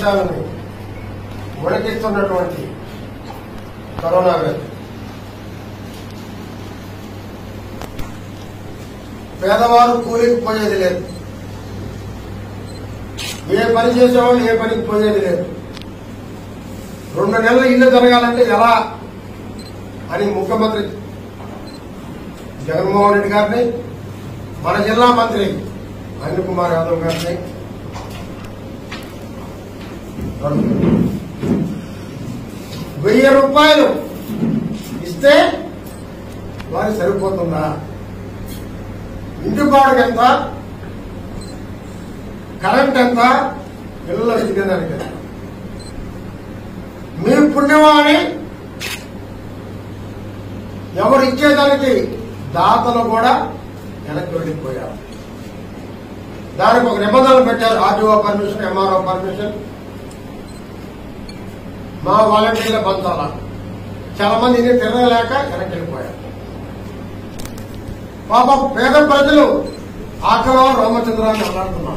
దేశాలను వణికిస్తున్నటువంటి కరోనా వ్యాధి పేదవారు కూలికి పోయేది లేదు ఏ పని చేసేవాళ్ళు ఏ పనికి పోయేది లేదు రెండు నెలలు ఇల్లు జరగాలంటే ఎలా అని ముఖ్యమంత్రి జగన్మోహన్ రెడ్డి గారిని మన జిల్లా మంత్రి అనిల్ కుమార్ యాదవ్ గారిని వెయ్యి రూపాయలు ఇస్తే వారికి సరిపోతుందా ఇంటి బాడుగ ఎంత కరెంట్ ఎంత పిల్లల తినేదానికి ఎంత మీ పుణ్యమాని ఎవరు ఇచ్చేదానికి దాతలు కూడా వెనక్కి వెళ్ళిపోయారు దానికి ఒక నిబంధనలు పెట్టారు ఆర్టీఓ పర్మిషన్ ఎంఆర్ఓ పర్మిషన్ మా వాలంటీర్ల పంచాల చాలా మంది ఇది తిరగలేక వెనక్కి వెళ్ళిపోయారు పాప పేద ప్రజలు ఆకలో రామచంద్రాన్ని మాట్లాడుతున్నారు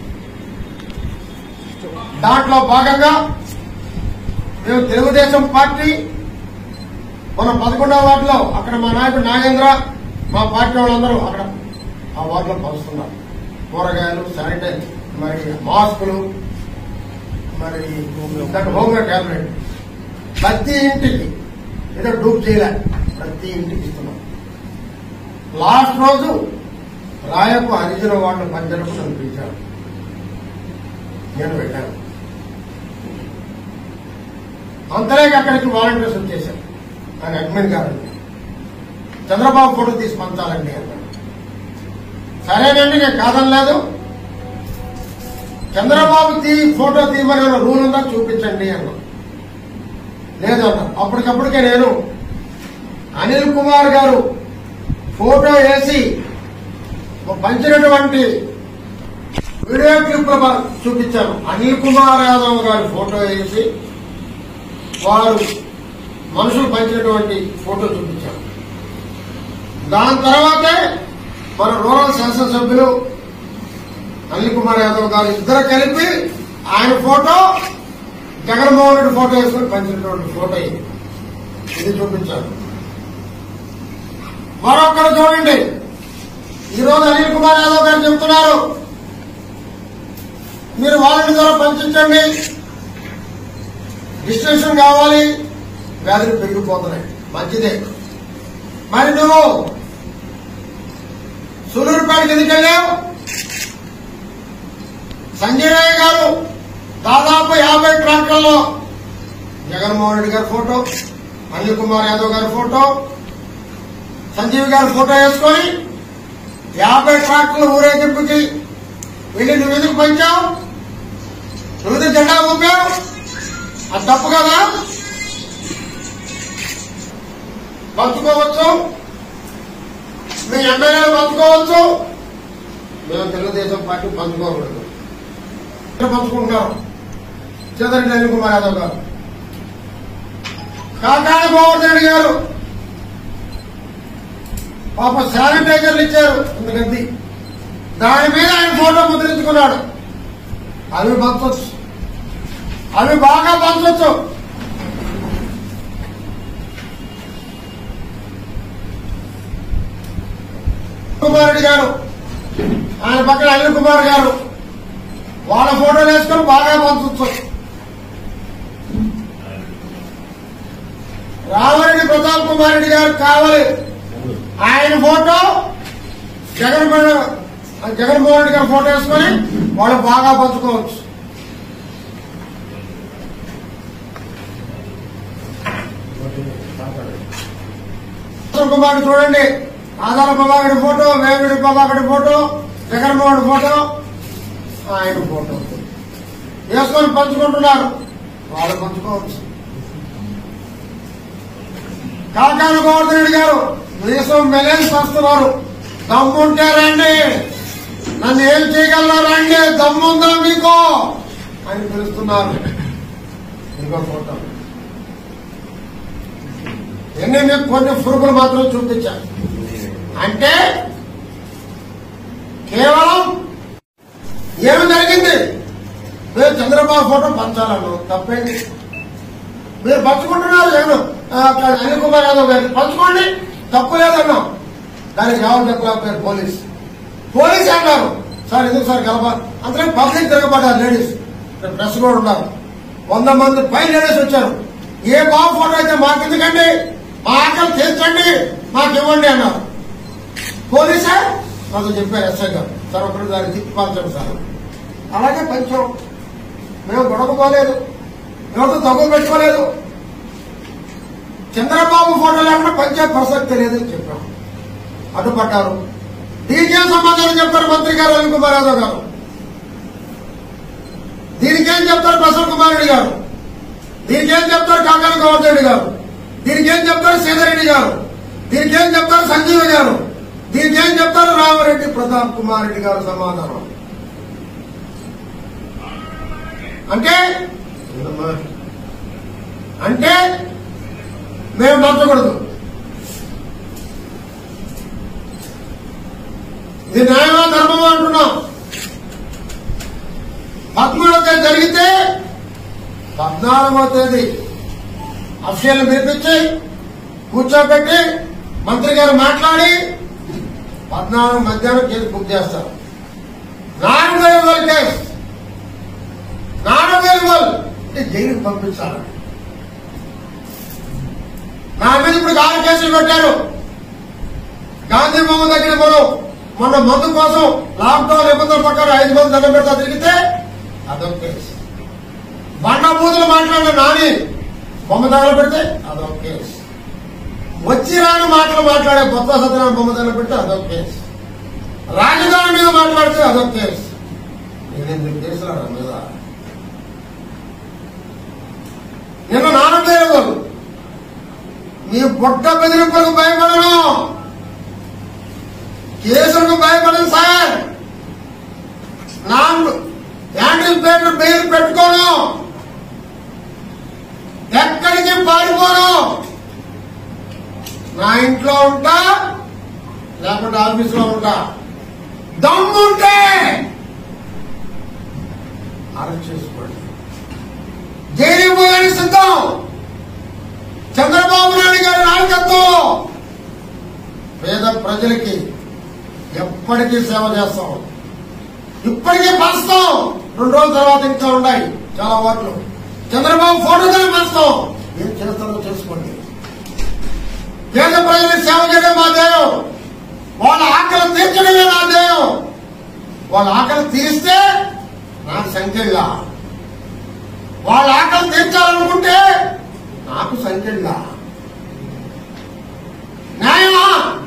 దాంట్లో భాగంగా మేము తెలుగుదేశం పార్టీ మన పదకొండవ వార్డులో అక్కడ మా నాయకుడు నాగేంద్ర మా పార్టీ వాళ్ళందరూ అక్కడ ఆ వార్డులో పంచుతున్నారు కూరగాయలు శానిటైజ్ మరి మాస్కులు మరి హోంగా ట్యాబ్లెట్ ప్రతి ఇంటికి ఏదో డూప్ చేయలే ప్రతి ఇంటికి ఇస్తున్నాం లాస్ట్ రోజు రాయపు హరిజన వాళ్ళు పంచరకు నన్ను పిలిచారు నేను వెళ్ళాను అంతలేక అక్కడికి వాలంటీర్స్ వచ్చేశారు ఆయన అడ్మిన్ గారు చంద్రబాబు ఫోటో తీసి పంచాలండి అన్నాడు సరేనండి నేను కాదనలేదు చంద్రబాబు తీ ఫోటో తీయమని ఏమైనా రూల్ ఉందా చూపించండి అన్నా లేదు అన్న అప్పటికప్పటికే నేను అనిల్ కుమార్ గారు ఫోటో వేసి పంచినటువంటి వీడియో క్లిప్ చూపించాను అనిల్ కుమార్ యాదవ్ గారి ఫోటో వేసి వారు మనుషులు పంచినటువంటి ఫోటో చూపించారు దాని తర్వాతే మన రూరల్ శాసనసభ్యులు అనిల్ కుమార్ యాదవ్ గారు ఇద్దరు కలిపి ఆయన ఫోటో జగన్మోహన్ రెడ్డి ఫోటో వేసుకొని పంచినటువంటి ఫోటో ఇది ఇది చూపించారు మరొకరు చూడండి ఈ రోజు అనిల్ కుమార్ యాదవ్ గారు చెప్తున్నారు మీరు వాళ్ళని ద్వారా పంచించండి డిస్టింక్షన్ కావాలి వ్యాధులు పెరిగిపోతున్నాయి మంచిదే మరి నువ్వు సూలూరుపేటకి ఎందుకు వెళ్ళావు సంజయ్ రాయ్ గారు దాదాపు యాభై ట్రాక్టర్లో జగన్మోహన్ రెడ్డి గారి ఫోటో అనిల్ కుమార్ యాదవ్ గారి ఫోటో సంజీవ్ గారి ఫోటో వేసుకొని యాభై ట్రాక్టర్లు ఊరేగింపుకి వెళ్ళి నువ్వు ఎందుకు పంచావు నువ్వు ఎందుకు జెండా పంపావు అది తప్పు కదా పంచుకోవచ్చు మీ ఎమ్మెల్యేలు పంచుకోవచ్చు మేము తెలుగుదేశం పార్టీ పంచుకోకూడదు ఇక్కడ పంచుకుంటున్నారు చంద్రరెడ్డి అనిల్ కుమార్ యాదవ్ గారు కాకాని గోవర్ధన్ రెడ్డి గారు పాప శానిటైజర్లు ఇచ్చారు ఎందుకంది దాని మీద ఆయన ఫోటో ముద్రించుకున్నాడు అవి పంచవచ్చు అవి బాగా పంచవచ్చు కుమార్ రెడ్డి గారు ఆయన పక్కన అనిల్ కుమార్ గారు వాళ్ళ ఫోటోలు వేసుకొని బాగా పంచవచ్చు రామారెడ్డి ప్రతాప్ కుమార్ రెడ్డి గారు కావాలి ఆయన ఫోటో జగన్ జగన్మోహన్ రెడ్డి గారి ఫోటో వేసుకొని వాళ్ళు బాగా పంచుకోవచ్చు ఉత్తమ్ కుమార్ చూడండి ఆధార ప్రభాకర్ ఫోటో వేమిడి ప్రభాకర్ ఫోటో జగన్మోహన్ ఫోటో ఆయన ఫోటో వేసుకొని పంచుకుంటున్నారు వాళ్ళు పంచుకోవచ్చు కాకాని గోవర్ధన్ రెడ్డి గారు దేశం మెలెన్స్ వస్తున్నారు దమ్ముంటే రండి నన్ను ఏం చేయగలరా రండి దమ్ముందా మీకు అని పిలుస్తున్నారు ఇంకో ఫోటో ఎన్ని మీకు కొన్ని పురుగులు మాత్రం చూపించాను అంటే కేవలం ఏమి జరిగింది మీరు చంద్రబాబు ఫోటో పంచాలన్నాం తప్పేంటి మీరు పంచుకుంటున్నారు జగన్ ఆ, అనిల్ కుమార్ యాదవ్ గారికి పంచుకోండి తప్పు లేదన్నాం దానికి జవాబు చెప్పలేకపోయారు పోలీస్ పోలీస్ అన్నారు సార్ ఎందుకు సార్ కలప అంతలో పబ్లిక్ తిరగబడ్డారు లేడీస్ ఇక్కడ ప్రెస్ కూడా ఉన్నారు వంద మంది పై లేడీస్ వచ్చారు ఏ బాబు ఫోటో అయితే మాకు ఎందుకండి మా ఆకలి తీర్చండి మాకు ఇవ్వండి అన్నారు పోలీసా మాకు చెప్పారు ఎస్ఐ గారు సార్ ఒకటి దాన్ని తిప్పి పంచండి సార్ అలాగే పంచాం మేము గొడవపోలేదు ఎవరితో తగ్గు పెట్టుకోలేదు చంద్రబాబు ఫోటో లేకుండా పంచే ప్రసక్తి లేదని చెప్పాం అడ్డుపడ్డారు దీనికేం సమాధానం చెప్తారు మంత్రి గారు అనిల్ కుమార్ యాదవ్ గారు దీనికేం చెప్తారు ప్రసన్న కుమార్ రెడ్డి గారు దీనికేం చెప్తారు కాకాల గోవర్ధన్ రెడ్డి గారు దీనికేం చెప్తారు సీతారెడ్డి గారు దీనికేం చెప్తారు సంజీవ గారు దీనికేం చెప్తారు రామరెడ్డి ప్రతాప్ కుమార్ రెడ్డి గారు సమాధానం అంటే అంటే మేము నచ్చకూడదు ఇది న్యాయమా ధర్మమా అంటున్నాం పదమూడవ తేదీ జరిగితే పద్నాలుగవ తేదీ అఫీషియల్ పిలిపించి కూర్చోబెట్టి మంత్రి గారు మాట్లాడి పద్నాలుగు మధ్యాహ్నం కేసు బుక్ చేస్తారు non bailable case non bailable అంటే జైలుకి పంపించాలి నా మీద ఇప్పుడు ఆరు కేసులు పెట్టారు గాంధీ బొమ్మ దగ్గర మనం మొన్న మందు కోసం లాక్డౌన్ నిబంధనల ప్రకారం ఐదు మంది దండం పెడతా తిరిగితే అదొక కేసు బండ బూతులు మాట్లాడిన నాని బొమ్మ తగల పెడితే అదొక కేసు వచ్చి రాని మాటలు మాట్లాడే కొత్త సత్యనారాయణ బొమ్మ తగల పెడితే అదొక కేసు రాజధాని మీద మాట్లాడితే అదొక కేసు ఎనిమిది కేసులు నా మీద నిన్న నానబేరు నీ బొట్ట బెదిరింపులకు భయపడను కేసులకు భయపడను సార్ నాన్ యాంటీ పేరు బెయిల్ పెట్టుకోను ఎక్కడికి పారిపోను నా ఇంట్లో ఉంటా లేకపోతే ఆఫీసులో ఉంటా దమ్ముంటే అరెస్ట్ చేసుకోండి జైలు పోయానికి సిద్ధం చంద్రబాబు నాయుడు గారి నాయకత్వం పేద ప్రజలకి ఎప్పటికీ సేవ చేస్తాం ఇప్పటికీ పంచుతాం రెండు రోజుల తర్వాత ఇంకా ఉన్నాయి చాలా ఓట్లు చంద్రబాబు ఫోటోతోనే పంచుతాం ఏం చేస్తారో తెలుసుకోండి పేద ప్రజలకు సేవ చేయడం మా ధ్యేయం వాళ్ళ ఆకలి తీర్చడమే నా ధ్యేయం వాళ్ళ ఆకలి తీరిస్తే నాకు సంఖ్యగా వాళ్ళ ఆకలి తీర్చాలనుకుంటే నాకు సంఖ్యగా న్యాయమా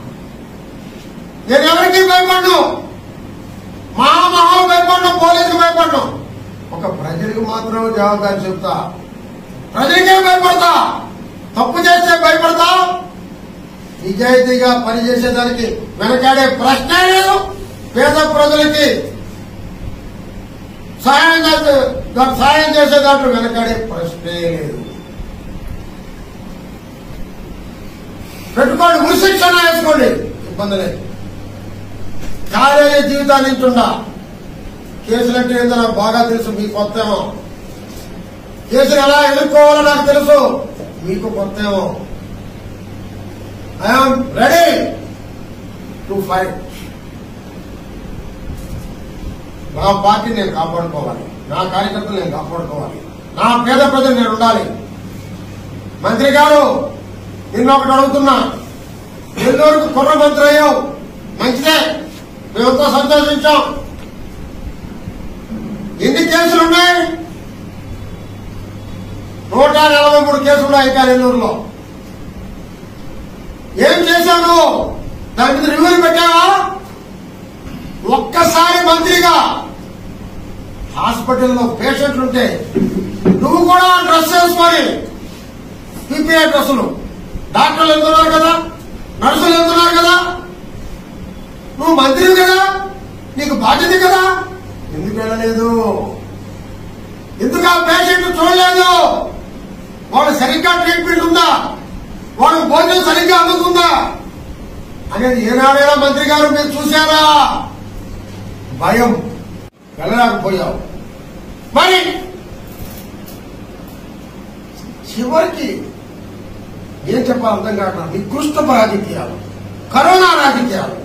నేను ఎవరికి భయపడ్ను మహా మహా భయపడ్ను పోలీసు భయపడ్ను ఒక ప్రజలకు మాత్రం జవాబారు చెప్తా ప్రజలకే భయపడతా తప్పు చేస్తే భయపడతా నిజాయితీగా పనిచేసేదానికి వెనకాడే ప్రశ్నే లేదు పేద ప్రజలకి సహాయం చేసే దానికి సహాయం చేసే దాంట్లో వెనకాడే ప్రశ్నే లేదు పెట్టుకోండి ఉరిశిక్షణ వేసుకోండి ఇబ్బంది లేదు కాలేజీ జీవితాన్ని ఇచ్చుండా కేసులంటే ఏందో నాకు బాగా తెలుసు మీకు కొత్తేమో కేసులు ఎలా ఎదుర్కోవాలో నాకు తెలుసు మీకు కొత్తేమో ఐఎమ్ రెడీ టు ఫైట్ నా పార్టీని నేను కాపాడుకోవాలి నా కార్యకర్తలు నేను కాపాడుకోవాలి నా పేద ప్రజలు నేను ఉండాలి మంత్రి గారు నిన్న ఒకటి అడుగుతున్నా నెల్లూరుకు కుర్ర మంత్రి అయ్యావు మంచిదే మేమంతా సంతోషించాం ఎన్ని కేసులు ఉన్నాయి నూట నలభై మూడు కేసులు ఉన్నాయి ఇంకా నెల్లూరులో ఏం చేశాను దాని మీద రివ్యూ పెట్టావా ఒక్కసారి మంత్రిగా హాస్పిటల్లో పేషెంట్లు ఉంటే నువ్వు కూడా డ్రెస్ వేసుకొని పీపీఐ డ్రెస్సులు డాక్టర్లు వెళ్తున్నారు కదా నర్సులు వెళ్తున్నారు కదా నువ్వు మంత్రివి కదా నీకు బాధ్యత కదా ఎందుకు వెళ్ళలేదు ఎందుకు ఆ పేషెంట్ చూడలేదు వాళ్ళ సరిగ్గా ట్రీట్మెంట్ ఉందా వాళ్ళ భోజనం సరిగ్గా అందుతుందా అనేది ఏనాడైనా మంత్రి గారు మీరు చూశారా భయం వెళ్ళలేకపోయావు మరి చివరికి ఏం చెప్పాలి అర్థం కావట్లేదు నికృష్టపు రాజకీయాలు కరోనా రాజకీయాలు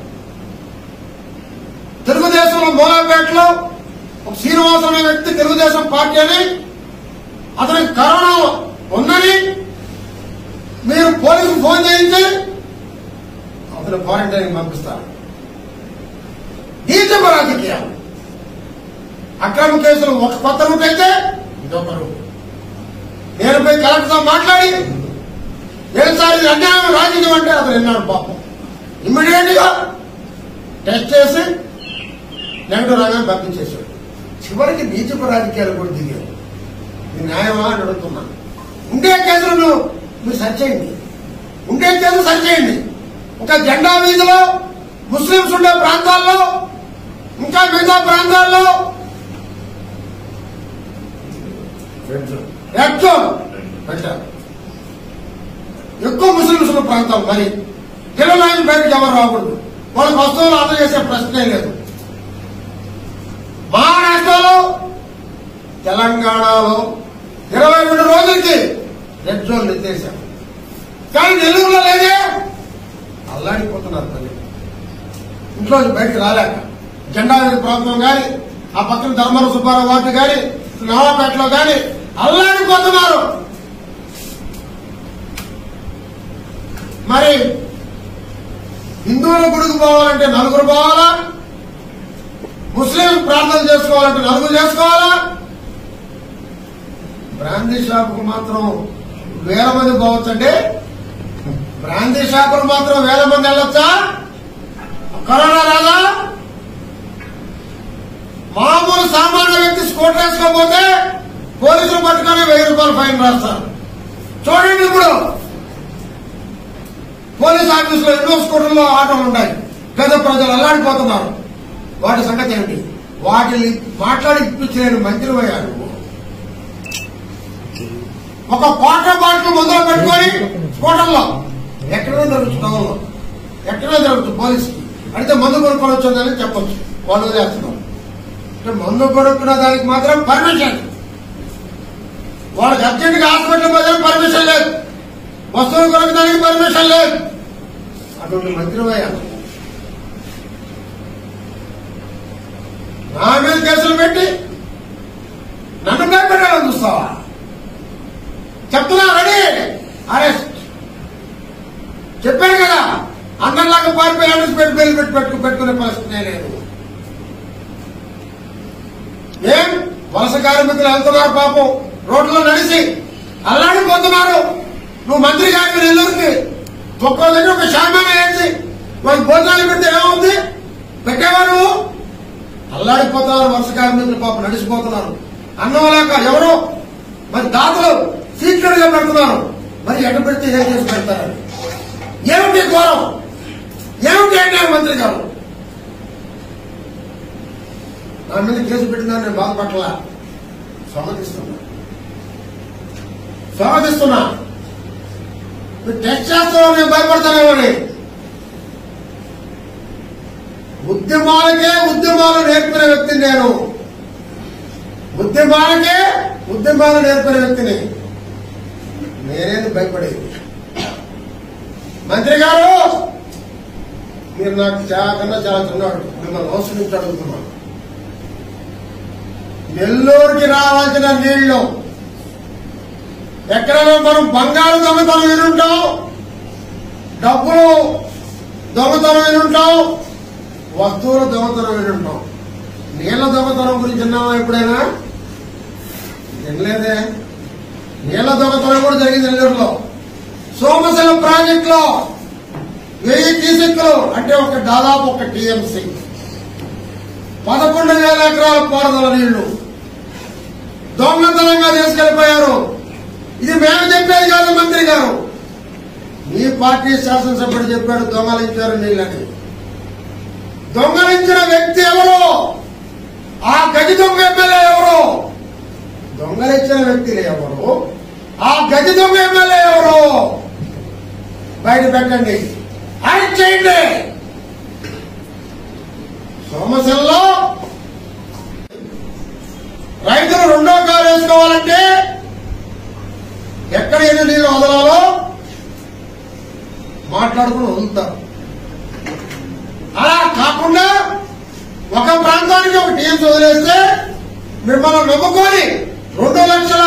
తెలుగుదేశంలో మూలాపేటలో ఒక శ్రీనివాసం అనే వ్యక్తి తెలుగుదేశం పార్టీ అని అతనికి కరోనా ఉందని మీరు పోలీసు ఫోన్ చేయించి అతను క్వారంటైన్ పంపిస్తారు నీచమ రాజకీయాలు అక్రమ కేసులు ఒక కొత్త రూట్ అయితే ఇదొక రూట్ నేను పోయి కలెక్టర్తో మాట్లాడి ఏం సార్ ఇది అన్యాయం రాజకీయం అంటే అతను విన్నాడు పాపం ఇమ్మీడియట్ గా టెస్ట్ చేసి నెగటివ్ రాగానే పంపించేశాడు చివరికి నీచపు రాజకీయాలు కూడా దిగారు ఇది న్యాయమా అని అడుగుతున్నాను ఉండే కేసులను మీరు సరిచేయండి ఉండే కేసులు సరిచేయండి ఒక జెండా వీధిలో ముస్లింస్ ఉండే ప్రాంతాల్లో ఇంకా మిగతా ప్రాంతాల్లో రెడ్ జోన్ పెట్టారు ఎక్కువ ముస్లింస్ ఉన్న ప్రాంతాలు మరి కిరణాయన బయటకు ఎవరు రాకూడదు వాళ్ళకి వస్తువులు అందజేసే ప్రశ్నే లేదు మహారాష్ట్రలో తెలంగాణలో ఇరవై రెండు రోజులకి రెడ్ జోన్ ఎత్తేసారు కానీ నెల్లూరులో లేదే అల్లాడిపోతున్నారు ప్రజలు ఇంట్లో నుంచి బయటకు రాలేక జెండా ప్రాంతం కానీ ఆ పక్కన ధర్మవరం సుబ్బారావు వార్డు కానీ నవాపేటలో కానీ అల్లాడిపోతున్నారు మరి హిందువుల గుడికి పోవాలంటే నలుగురు పోవాలా ముస్లిం ప్రార్థన చేసుకోవాలంటే నలుగురు చేసుకోవాలా బ్రాందీ షాపుకు మాత్రం వేల మంది పోవచ్చండి బ్రాందీ షాపులు మాత్రం వేల మంది వెళ్ళొచ్చా కరోనా రాదా మామూలు సామాన్య వ్యక్తి స్కూటర్ వేసుకోకపోతే పోలీసులు పట్టుకొని వెయ్యి రూపాయలు ఫైన్ రాస్తారు చూడండి ఇప్పుడు పోలీస్ ఆఫీసులో ఎన్నో స్కూటర్లో ఆటోలు ఉన్నాయి పేద ప్రజలు అల్లాడిపోతున్నారు వాటి సంగతి ఏమిటి వాటిని మాట్లాడి ఇప్పించలేని మంత్రి అయ్యారు ఒక క్వార్టర్ బాటిల్ మొదలు పెట్టుకొని స్కూటర్లో ఎక్కడైనా జరుగుతుంది టౌన్లో ఎక్కడైనా జరుగుతుంది పోలీసుకి అడిగితే మందు కొనుక్కొని వచ్చిందని చెప్పొచ్చు వాళ్ళు వదిలేస్తున్నాం అంటే మందు కొనుక్కున్న దానికి మాత్రం పర్మిషన్ వాళ్ళకి అర్జెంట్గా హాస్పిటల్ పోయడానికి పర్మిషన్ లేదు వస్తువులు కొనుక్కడానికి పర్మిషన్ లేదు అటువంటి మంత్రివయ్యారు నా మీద కేసులు పెట్టి నన్ను భయపెట్టాలని చూస్తావా చెప్తున్నా రెడీ అరెస్ట్ చెప్పాను కదా అందరిలాగా పారిపోయి అరెస్ట్ పెట్టి బెయిల్ పెట్టి పెట్టు పెట్టుకునే పరిస్థితి లేదు ఏం వలస కార్మికులు వెళ్తున్నారు పాపం రోడ్లో నడిచి అల్లాడిపోతున్నారు నువ్వు మంత్రి గారికి నెల్లూరుకి ఒక్కో దగ్గర ఒక శామాన వేసి వాళ్ళకి భోజనాలు పెడితే ఏమవుతుంది పెట్టేవారు నువ్వు అల్లాడిపోతున్నారు వలస కార్మికులు పాపం నడిచిపోతున్నారు అన్నం లేక ఎవరు మరి దాతలు సీక్రెట్ గా పెడుతున్నారు మరి ఎట పెడితే ఏం చేసి పెడతారు ఏమిటి ఘోరం ఏమిటి అన్యాయం మంత్రి గారు నా మీద కేసు పెట్టినా నేను బాధపట్ల స్వాగతిస్తున్నా స్వాగతిస్తున్నా మీరు టెస్ట్ చేస్తామో నేను భయపడతానేమని ఉద్యమాలకే ఉద్యమాలు నేర్పిన వ్యక్తిని నేను ఉద్యమాలకే ఉద్యమాలు నేర్పిన వ్యక్తిని నేనేది భయపడేది మంత్రి గారు మీరు నాకు చాలా కన్నా చాలా చిన్నాడు మిమ్మల్ని అవసరం నుంచి అడుగుతున్నాను నెల్లూరుకి రావాల్సిన నీళ్లు ఎక్కడైనా మనం బంగారు దొంగతనం వినుంటాం డబ్బులు దొంగతనం వినుంటాం వస్తువుల దొంగతనం వినుంటాం నీళ్ల దొంగతనం గురించి విన్నామా ఎప్పుడైనా వినలేదే నీళ్ల దొంగతనం కూడా జరిగింది నెల్లూరులో సోమశిల ప్రాజెక్ట్ లో వెయ్యి క్యూసెక్లు అంటే ఒక దాదాపు ఒక టీఎంసీ పదకొండు వేల ఎకరాల పారుదల నీళ్లు దొంగతనంగా తీసుకెళ్లిపోయారు ఇది మేము చెప్పేది కాదు మంత్రి గారు మీ పార్టీ శాసనసభ్యుడు చెప్పాడు దొంగలించారు నీళ్ళని దొంగలించిన వ్యక్తి ఎవరు ఆ గది దొంగ ఎమ్మెల్యే ఎవరు దొంగలించిన వ్యక్తులు ఎవరు ఆ గది దొంగ ఎమ్మెల్యే ఎవరు బయట పెట్టండి అరెస్ట్ చేయండి సోమశిలలో రైతులు రెండు టీమ్స్ వదిలేస్తే మిమ్మల్ని నమ్ముకొని రెండు లక్షల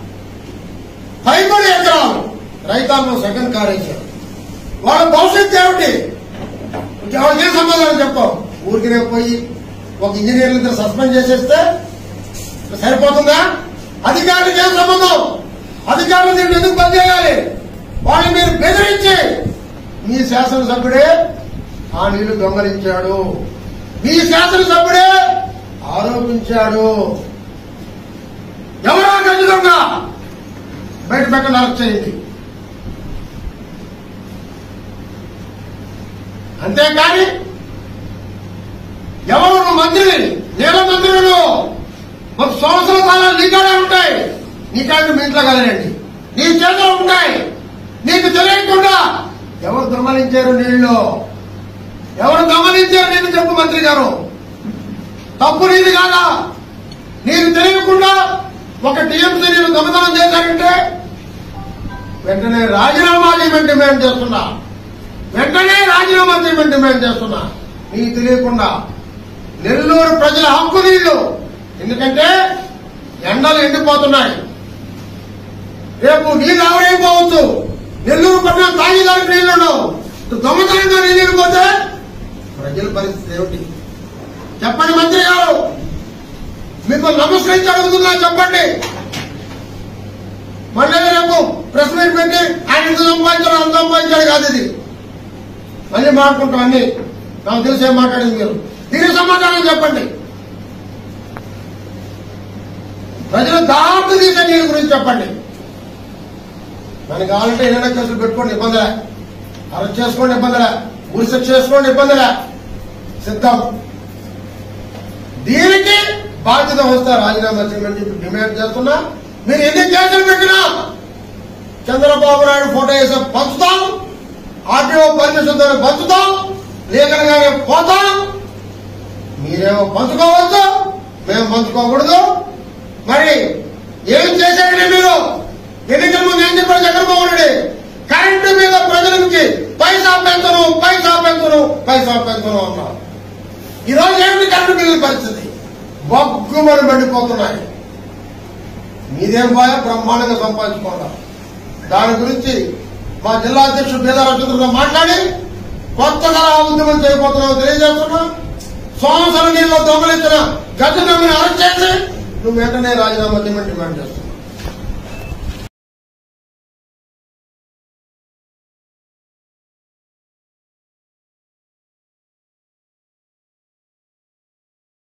పైబడి ఎకరాలు రైతాంగం సెకండ్ కార్ వేశారు వాళ్ళ భవిష్యత్తు ఏమిటి వాళ్ళకి ఏం సమాధానం చెప్పావు ఊరికి పోయి ఒక ఇంజనీర్ ఇద్దరు సస్పెండ్ చేసేస్తే సరిపోతుందా అధికారులకు ఏం సంబంధం అధికారులు దీన్ని ఎందుకు బంద్ చేయాలి వాళ్ళు మీరు బెదిరించి మీ శాసనసభ్యుడే ఆ నీళ్లు దొంగలించాడు మీ శాసనసభ్యుడే ఆరోపించాడు ఎవరా గంజి దొంగ బయట పెట్టండి అరెస్ట్ చేయండి అంతేకాని ఎవరు మంత్రి నేల మంత్రులు ఒక సంవత్సరాల కాలం నీకాడే ఉంటాయి నీకాళ్ళు మీ ఇంట్లో కదలండి నీ చేతిలో ఉంటాయి నీకు తెలియకుండా ఎవరు దొంగలించారు నీళ్ళు ఎవరు దొంగలించారు నేను చెప్పు మంత్రి గారు తప్పు నీది కాదా నీకు తెలియకుండా ఒక టీఎంసీ నేను దొంగతనం చేశారంటే వెంటనే రాజీనామా చేయమని డిమాండ్ చేస్తున్నా వెంటనే రాజీనామా చేయమని డిమాండ్ చేస్తున్నా నీకు తెలియకుండా నెల్లూరు ప్రజల హక్కు నీళ్లు ఎందుకంటే ఎండలు ఎండిపోతున్నాయి రేపు నీళ్ళు ఆవిడైపోవచ్చు నెల్లూరు పట్టిన తాగేదానికి నీళ్లు ఉండవు దొంగతనంగా నీళ్ళు ఎండిపోతే ప్రజల పరిస్థితి ఏమిటి చెప్పండి మంత్రి గారు మీకు నమస్కరించి అడుగుతున్నా చెప్పండి మళ్ళీ రేపు ప్రెస్ మీట్ పెట్టి ఆయన ఎంత సంపాదించాడు అంత సంపాదించాడు కాదు ఇది మళ్ళీ మాట్లాడుకుంటాం అన్ని నాకు తెలిసి ఏం మాట్లాడింది మీరు దీనికి సమాధానం చెప్పండి ప్రజలు దాపు తీసే నీళ్ళ గురించి చెప్పండి మనకి కావాలంటే ఏదైనా కేసులు పెట్టుకోండి ఇబ్బందిలే అరెస్ట్ చేసుకోండి ఇబ్బందిలే ఉరి శిక్ష చేసుకోండి ఇబ్బందిలే సిద్ధం దీనికి బాధ్యత వస్తే రాజీనామా చేయమని చెప్పి డిమాండ్ చేస్తున్నా మీరు ఎన్ని కేసులు పెట్టినా చంద్రబాబు నాయుడు ఫోటో వేసి పంచుతాం ఆర్టీఓ పర్మిషన్ తో పంచుతాం లీగల్ గానే పోతాం మీరేమో పంచుకోవచ్చు మేము పంచుకోకూడదు మరి ఏం చేశారండి మీరు ఎన్నికల ముందు ఏం చెప్పారు జగన్మోహన్ రెడ్డి కరెంటు మీద ప్రజలకి పైసా పెంచను పైసా పెంచను పైసా పెంచను అన్నారు ఈ రోజు ఏమిటి కరెంటు బిల్లుల పరిస్థితి బొగ్గుమని మండిపోతున్నాయి మీదేం పోయా బ్రహ్మాండంగా సంపాదించుకోవడం దాని గురించి మా జిల్లా అధ్యక్షుడు బీదా రచంద్రతో మాట్లాడి కొత్తగా ఉద్యమం చేయబోతున్నావు తెలియజేస్తున్నా సంవత్సరం నీళ్ళు దొంగలించిన గత దొంగని అరెస్ట్ చేసి నువ్వు వెంటనే రాజీనామా చేయమని డిమాండ్ చేస్తున్నావు